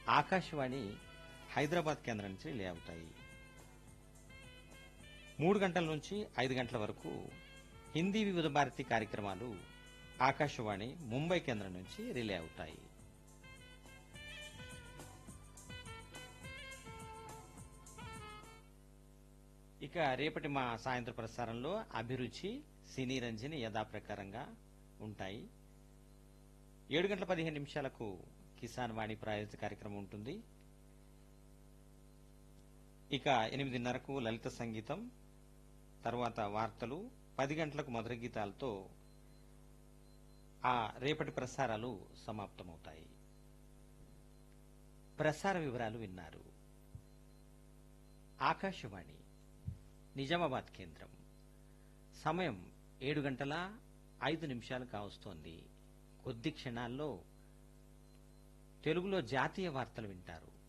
ఆకాశవాణి హైదరాబాద్ కేంద్రం నుంచి రిలే అవుతాయి మూడు గంటల నుంచి ఐదు గంటల వరకు హిందీ వివిధ భారతి కార్యక్రమాలు ఆకాశవాణి ముంబై కేంద్రం నుంచి రిలే అవుతాయి ఇక రేపటి మా సాయంత్ర ప్రసారంలో అభిరుచి సినీ రంజని యథాప్రకారంగా ఉంటాయి ఏడు గంటల పదిహేను నిమిషాలకు కిసాన్ వాణి ప్రాయోజిత కార్యక్రమం ఉంటుంది ఇక ఎనిమిదిన్నరకు లలిత సంగీతం తర్వాత వార్తలు పది గంటలకు మధుర గీతాలతో ఆ రేపటి ప్రసారాలు సమాప్తమవుతాయి ప్రసార వివరాలు విన్నారు ఆకాశవాణి నిజామాబాద్ కేంద్రం సమయం ఏడు గంటల ఐదు నిమిషాలు కావస్తోంది కొద్ది క్షణాల్లో తెలుగులో జాతీయ వార్తలు వింటారు